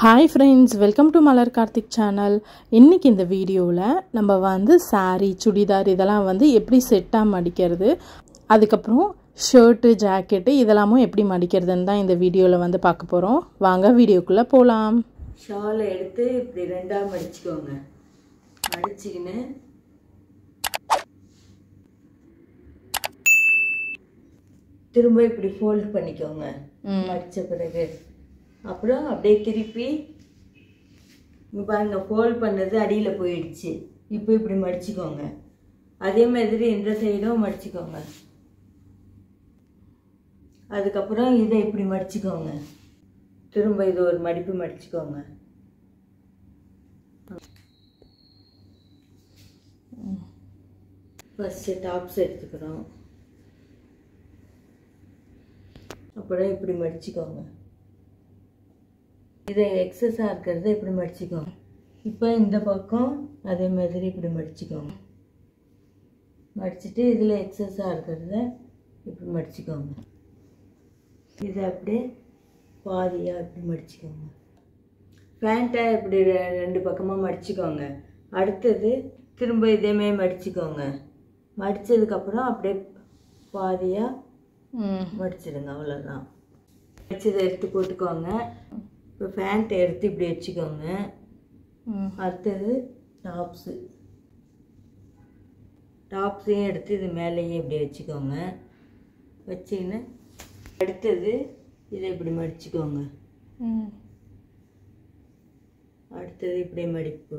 hi friends welcome to Malar Karthik channel இன்றைக்கி இந்த வீடியோவில் நம்ம வந்து saree சுடிதார் இதெல்லாம் வந்து எப்படி செட்டாக மடிக்கிறது அதுக்கப்புறம் ஷர்ட்டு ஜாக்கெட்டு இதெல்லாமும் எப்படி மடிக்கிறதுன்னு தான் இந்த வீடியோவில் வந்து பார்க்க போகிறோம் வாங்க வீடியோக்குள்ளே போகலாம் ஷாலை எடுத்து இப்படி ரெண்டாக மடிச்சுக்கோங்க மடிச்சுக்கின்னு திரும்ப இப்படி ஃபோல்ட் பண்ணிக்கோங்க மடித்த பிறகு அப்புறம் அப்படியே திருப்பி இங்க பாருங்க ஃபோல்ட் பண்ணது அடியில் போயிடுச்சு இப்போ இப்படி மடிச்சுக்கோங்க அதே மாதிரி இந்த சைடும் மடிச்சுக்கோங்க அதுக்கப்புறம் இதை இப்படி மடிச்சுக்கோங்க திரும்ப இது ஒரு மடிப்பு மடிச்சுக்கோங்க ஃபஸ்ட்டு டாப்ஸ் எடுத்துக்கிறோம் அப்புறம் இப்படி மடிச்சுக்கோங்க இதை எக்ஸஸாக இருக்கிறத இப்படி மடிச்சுக்கோங்க இப்போ இந்த பக்கம் அதே மாதிரி இப்படி மடிச்சுக்கோங்க மடிச்சுட்டு இதில் எக்ஸஸாக இருக்கிறத இப்படி மடிச்சுக்கோங்க இதை அப்படியே பாதியாக இப்படி மடிச்சுக்கோங்க பேண்ட்டை இப்படி ரெ- ரெண்டு பக்கமாக மடிச்சுக்கோங்க அடுத்தது திரும்ப இதேமாரி மடிச்சுக்கோங்க மடித்ததுக்கப்புறம் அப்படியே பாதியாக ம் மடிச்சிடுங்க அவ்வளோதான் மடிச்சதை எடுத்து போட்டுக்கோங்க இப்போ பேண்ட்டை எடுத்து இப்படி வச்சுக்கோங்க ம் அடுத்தது டாப்ஸு டாப்ஸையும் எடுத்து இது மேலேயே இப்படி வச்சுக்கோங்க வச்சுக்கின்னு அடுத்தது இதை இப்படி மடிச்சுக்கோங்க ம் அடுத்தது இப்படி மடிப்பு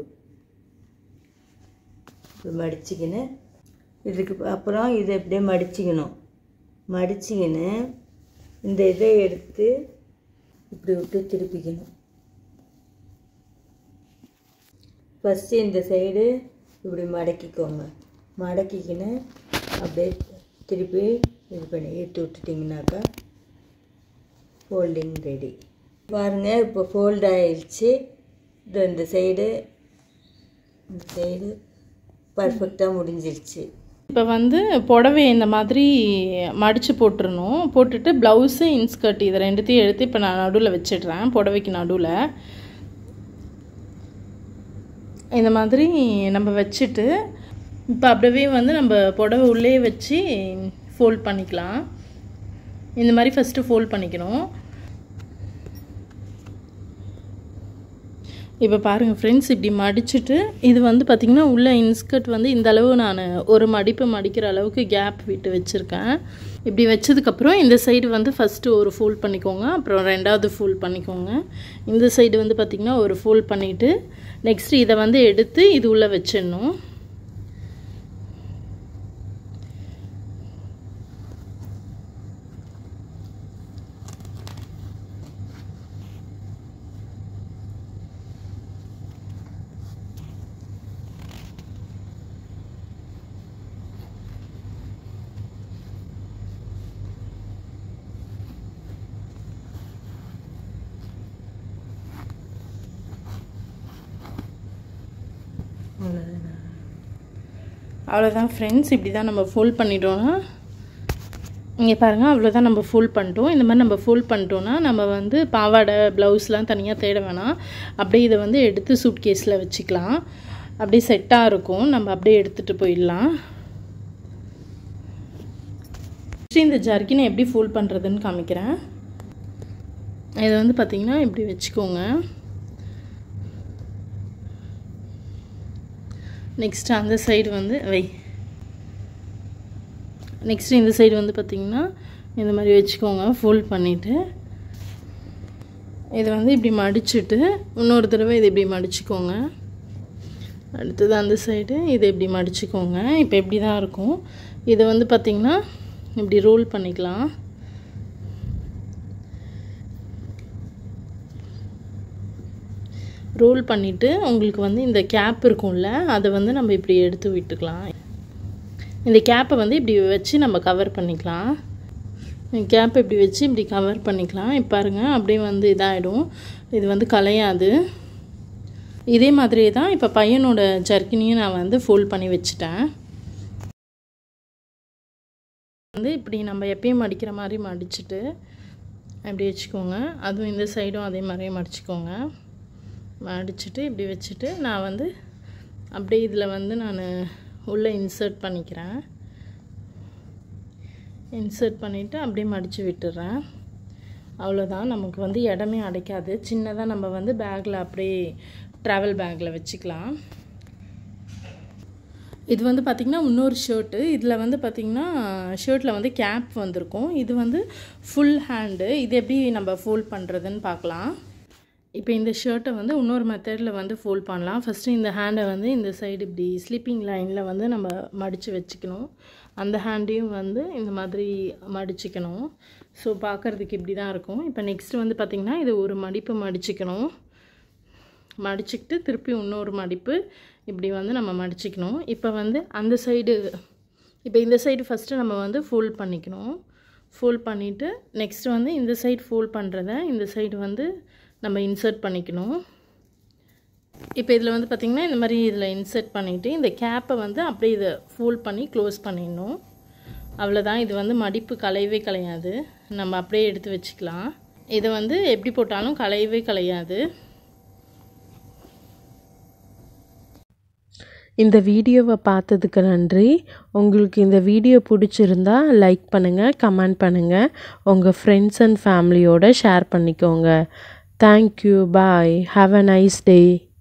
இப்படி மடிச்சுக்கின்னு இதுக்கு ப- அப்புறம் இதை இப்படியே மடிச்சுக்கணும் மடிச்சுக்கின்னு இந்த இதை எடுத்து இப்படி விட்டு திருப்பிக்கணும் ஃபஸ்ட்டு இந்த சைடு இப்படி மடக்கிக்கோங்க மடக்கிக்கின்னு அப்படியே திருப்பி இது பண்ணி எடுத்து விட்டுட்டிங்கனாக்கா ஃபோல்டிங் ரெடி பாருங்கள் இப்போ ஃபோல்ட் ஆயிடுச்சு இது இந்த சைடு இந்த சைடு பர்ஃபெக்டாக முடிஞ்சிருச்சு இப்போ வந்து புடவை இந்த மாதிரி மடித்து போட்டுறணும் போட்டுட்டு ப்ளவுஸு இன்ஸ்கர்ட் இது ரெண்டுத்தையும் எடுத்து இப்போ நான் நடுவில் வச்சிடுறேன் புடவைக்கு நடுவில் இந்த மாதிரி நம்ம வச்சுட்டு இப்போ அப்படியே வந்து நம்ம புடவை உள்ளே வச்சு ஃபோல்ட் பண்ணிக்கலாம் இந்த மாதிரி ஃபஸ்ட்டு ஃபோல்ட் பண்ணிக்கணும் இப்போ பாருங்கள் ஃப்ரெண்ட்ஸ் இப்படி மடிச்சுட்டு இது வந்து பார்த்திங்கன்னா உள்ள இன்ஸ்கர்ட் வந்து இந்த அளவு நான் ஒரு மடிப்பு மடிக்கிற அளவுக்கு கேப் விட்டு வச்சுருக்கேன் இப்படி வச்சதுக்கப்புறம் இந்த சைடு வந்து ஃபஸ்ட்டு ஒரு ஃபோல்ட் பண்ணிக்கோங்க அப்புறம் ரெண்டாவது ஃபோல்ட் பண்ணிக்கோங்க இந்த சைடு வந்து பார்த்திங்கன்னா ஒரு ஃபோல்ட் பண்ணிவிட்டு நெக்ஸ்ட் இதை வந்து எடுத்து இது உள்ளே வச்சிடணும் அவ்வளோதானா அவ்வளோதான் ஃப்ரெண்ட்ஸ் இப்படி தான் நம்ம ஃபோல்ட் பண்ணிட்டோன்னா இங்கே பாருங்கள் அவ்வளோதான் நம்ம ஃபோல்ட் பண்ணிட்டோம் இந்த மாதிரி நம்ம ஃபோல்ட் பண்ணிட்டோன்னா நம்ம வந்து பாவாடை ப்ளவுஸ்லாம் தனியாக தேட வேணாம் அப்படியே இதை வந்து எடுத்து சூட் கேஸில் வச்சுக்கலாம் அப்படியே செட்டாக இருக்கும் நம்ம அப்படியே எடுத்துகிட்டு போயிடலாம் Next இந்த ஜர்க்கினை எப்படி ஃபோல்ட் பண்ணுறதுன்னு காமிக்கிறேன் இதை வந்து பார்த்திங்கன்னா இப்படி வச்சுக்கோங்க நெக்ஸ்ட் அந்த சைடு வந்து வை நெக்ஸ்ட் இந்த சைடு வந்து பார்த்திங்கன்னா இந்த மாதிரி வச்சுக்கோங்க ஃபோல்ட் பண்ணிவிட்டு இதை வந்து இப்படி மடிச்சுட்டு இன்னொரு தடவை இதை இப்படி மடிச்சுக்கோங்க அடுத்தது அந்த சைடு இதை இப்படி மடிச்சுக்கோங்க இப்போ இப்படி தான் இருக்கும் இதை வந்து பார்த்திங்கன்னா இப்படி ரோல் பண்ணிக்கலாம் ரோல் பண்ணிவிட்டு உங்களுக்கு வந்து இந்த கேப் இருக்கும்ல அதை வந்து நம்ம இப்படி எடுத்து விட்டுக்கலாம் இந்த கேப்பை வந்து இப்படி வச்சு நம்ம கவர் பண்ணிக்கலாம் கேப்பை இப்படி வச்சு இப்படி கவர் பண்ணிக்கலாம் இப்போ பாருங்கள் அப்படியே வந்து இதாகிடும் இது வந்து கலையாது இதே மாதிரியே தான் இப்போ பையனோட ஜர்க்கினையும் நான் வந்து ஃபோல்ட் பண்ணி வச்சுட்டேன் வந்து இப்படி நம்ம எப்பயும் மடிக்கிற மாதிரி மடிச்சுட்டு அப்படி வச்சுக்கோங்க அதுவும் இந்த சைடும் அதே மாதிரியே மடிச்சுக்கோங்க மடிச்சுட்டு இப்படி வச்சுட்டு நான் வந்து அப்படியே இதில் வந்து நான் உள்ளே இன்சர்ட் பண்ணிக்கிறேன் இன்சர்ட் பண்ணிவிட்டு அப்படியே மடித்து விட்டுறேன் அவ்வளோதான் நமக்கு வந்து இடமே அடைக்காது சின்னதாக நம்ம வந்து பேக்கில் அப்படியே ட்ராவல் பேக்கில் வச்சுக்கலாம் இது வந்து பார்த்திங்கன்னா இன்னொரு ஷர்ட்டு இதில் வந்து பார்த்திங்கன்னா ஷர்ட்டில் வந்து கேப் வந்திருக்கும் இது வந்து ஃபுல் ஹேண்டு இது எப்படி நம்ம ஃபோல்ட் பண்ணுறதுன்னு பார்க்கலாம் இப்போ இந்த ஷர்ட்டை வந்து இன்னொரு மெத்தடில் வந்து ஃபோல்ட் பண்ணலாம் ஃபஸ்ட்டு இந்த ஹேண்டை வந்து இந்த சைடு இப்படி ஸ்லீப்பிங் லைனில் வந்து நம்ம மடித்து வச்சுக்கணும் அந்த ஹேண்டையும் வந்து இந்த மாதிரி மடிச்சுக்கணும் ஸோ பார்க்குறதுக்கு இப்படி தான் இருக்கும் இப்போ நெக்ஸ்ட்டு வந்து பார்த்திங்கன்னா இது ஒரு மடிப்பு மடிச்சுக்கணும் மடிச்சுக்கிட்டு திருப்பி இன்னொரு மடிப்பு இப்படி வந்து நம்ம மடிச்சுக்கணும் இப்போ வந்து அந்த சைடு இப்போ இந்த சைடு ஃபஸ்ட்டு நம்ம வந்து ஃபோல்ட் பண்ணிக்கணும் ஃபோல்ட் பண்ணிவிட்டு நெக்ஸ்ட் வந்து இந்த சைடு ஃபோல்ட் பண்ணுறத இந்த சைடு வந்து நம்ம இன்சர்ட் பண்ணிக்கணும் இப்போ இதில் வந்து பார்த்திங்கன்னா இந்த மாதிரி இதில் இன்சர்ட் பண்ணிவிட்டு இந்த கேப்பை வந்து அப்படியே இதை ஃபோல்ட் பண்ணி க்ளோஸ் பண்ணிடணும் அவ்வளோதான் இது வந்து மடிப்பு கலையவே கலையாது நம்ம அப்படியே எடுத்து வச்சுக்கலாம் இதை வந்து எப்படி போட்டாலும் கலையவே கலையாது இந்த வீடியோவை பார்த்ததுக்கு நன்றி உங்களுக்கு இந்த வீடியோ பிடிச்சிருந்தா லைக் பண்ணுங்கள் கமெண்ட் பண்ணுங்கள் உங்கள் ஃப்ரெண்ட்ஸ் அண்ட் ஃபேமிலியோட ஷேர் பண்ணிக்கோங்க thank you bye have a nice day